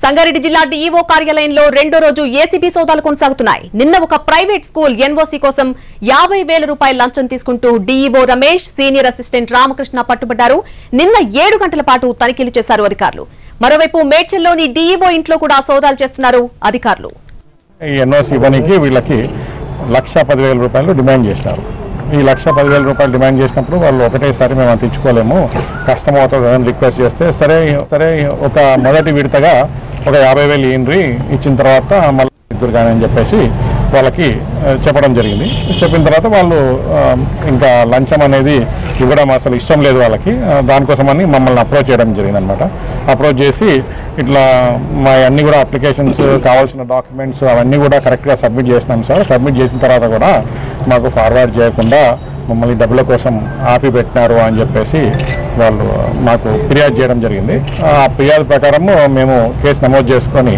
సంగారెడ్డి జిల్లా డీఈఓ కార్యాలయంలో రెండో రోజు ఏసీబీ సోదాలు కొనసాగుతున్నాయి నిన్న ఒక ప్రైవేట్ స్కూల్ ఎన్ఓసీ కోసం యాభై వేల రూపాయల లంచం తీసుకుంటూ DEO Ramesh senior assistant Ramakrishna పట్టుబడ్డారు నిన్న ఏడు గంటల పాటు తనిఖీలు చేశారు అధికారులు మరోవైపు మేడ్చల్లోని డీఈఓ ఇంట్లో కూడా సోదాలు చేస్తున్నారు అధికారులు ఈ ఎన్ఓసి ఇవ్వడానికి వీళ్ళకి లక్ష పదివేల రూపాయలు డిమాండ్ చేసినారు ఈ లక్ష పదివేల రూపాయలు డిమాండ్ చేసినప్పుడు వాళ్ళు ఒకటేసారి మేము అంత ఇచ్చుకోలేము కష్టం అవుతుంది అని రిక్వెస్ట్ చేస్తే సరే సరే ఒక మొదటి విడతగా ఒక యాభై వేలు ఇయ్యండి ఇచ్చిన తర్వాత మళ్ళీ ఇద్దరు కానీ అని చెప్పేసి వాళ్ళకి ఆ, చెప్పడం జరిగింది చెప్పిన తర్వాత వాళ్ళు ఆ, ఇంకా లంచం అనేది ఇవ్వడం అసలు ఇష్టం లేదు వాళ్ళకి ఆ, దానికోసమని మమ్మల్ని అప్రోచ్ చేయడం జరిగింది అనమాట అప్రోచ్ చేసి ఇట్లా మా అన్ని కూడా అప్లికేషన్స్ కావాల్సిన డాక్యుమెంట్స్ అవన్నీ కూడా కరెక్ట్గా సబ్మిట్ చేసినాం సార్ సబ్మిట్ చేసిన తర్వాత కూడా మాకు ఫార్వర్డ్ చేయకుండా మమ్మల్ని డబ్బుల కోసం ఆపి పెట్టినారు అని చెప్పేసి వాళ్ళు మాకు ఫిర్యాదు చేయడం జరిగింది ఆ ఫిర్యాదు ప్రకారం మేము కేసు నమోదు చేసుకొని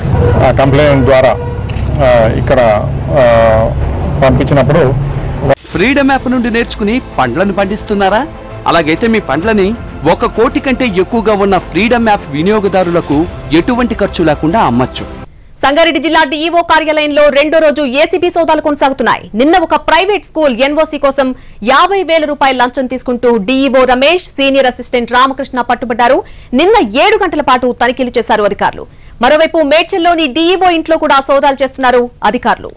ఆ కంప్లైంట్ ద్వారా ఆ, ఇక్కడ ఆ, పంపించినప్పుడు ఫ్రీడమ్ యాప్ నుండి నేర్చుకుని పండ్లను పండిస్తున్నారా అలాగైతే మీ పండ్లని ఒక కోటి కంటే ఎక్కువగా ఉన్న ఫ్రీడమ్ యాప్ వినియోగదారులకు ఎటువంటి ఖర్చు లేకుండా అమ్మచ్చు సంగారెడ్డి జిల్లా డీఈఓ కార్యాలయంలో రెండో రోజు ఏసీబీ సోదాలు కొనసాగుతున్నాయి నిన్న ఒక ప్రైవేట్ స్కూల్ ఎన్ఓసీ కోసం యాభై వేల రూపాయల లంచం తీసుకుంటూ DEO Ramesh senior assistant Ramakrishna పట్టుబడ్డారు నిన్న ఏడు గంటల పాటు తనిఖీలు చేశారు అధికారులు మరోవైపు మేడ్చల్లోని డీఈఓ ఇంట్లో కూడా సోదాలు చేస్తున్నారు అధికారులు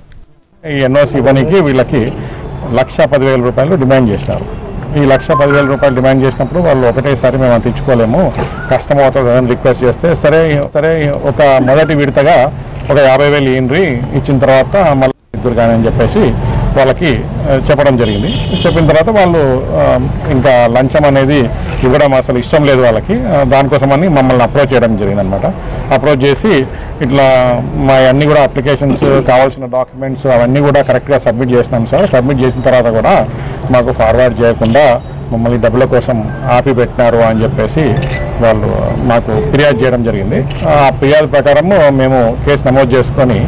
ఈ ఎన్ఓసి ఇవ్వడానికి వీళ్ళకి లక్ష పదివేల రూపాయలు డిమాండ్ చేసినారు ఈ లక్ష పదివేల రూపాయలు డిమాండ్ చేసినప్పుడు వాళ్ళు ఒకటేసారి మేము అంత ఇచ్చుకోలేము కష్టం అవుతుంది అని రిక్వెస్ట్ చేస్తే సరే సరే ఒక మొదటి విడతగా ఒక యాభై వేలు ఇయ్యండి ఇచ్చిన తర్వాత మళ్ళీ ఇద్దరు కానీ అని చెప్పేసి వాళ్ళకి ఆ, చెప్పడం జరిగింది చెప్పిన తర్వాత వాళ్ళు ఆ, ఇంకా లంచం అనేది ఇవ్వడం అసలు ఇష్టం లేదు వాళ్ళకి ఆ, దానికోసమని మమ్మల్ని అప్రోచ్ చేయడం జరిగింది అనమాట అప్రోచ్ చేసి ఇట్లా మా అన్ని కూడా అప్లికేషన్స్ కావాల్సిన డాక్యుమెంట్స్ అవన్నీ కూడా కరెక్ట్గా సబ్మిట్ చేసినాం సార్ సబ్మిట్ చేసిన తర్వాత కూడా మాకు ఫార్వర్డ్ చేయకుండా మమ్మల్ని డబ్బుల కోసం ఆపి పెట్టినారు అని చెప్పేసి వాళ్ళు మాకు ఫిర్యాదు చేయడం జరిగింది ఆ ఫిర్యాదు ప్రకారం మేము కేసు నమోదు చేసుకొని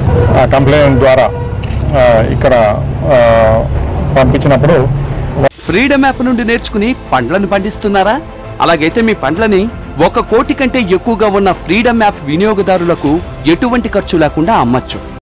ఆ కంప్లైంట్ ద్వారా ఆ, ఇక్కడ ఆ, పంపించినప్పుడు ఫ్రీడమ్ యాప్ నుండి నేర్చుకుని పండ్లను పండిస్తున్నారా అలాగైతే మీ పండ్లని ఒక కోటి కంటే ఎక్కువగా ఉన్న ఫ్రీడమ్ యాప్ వినియోగదారులకు ఎటువంటి ఖర్చు లేకుండా అమ్మచ్చు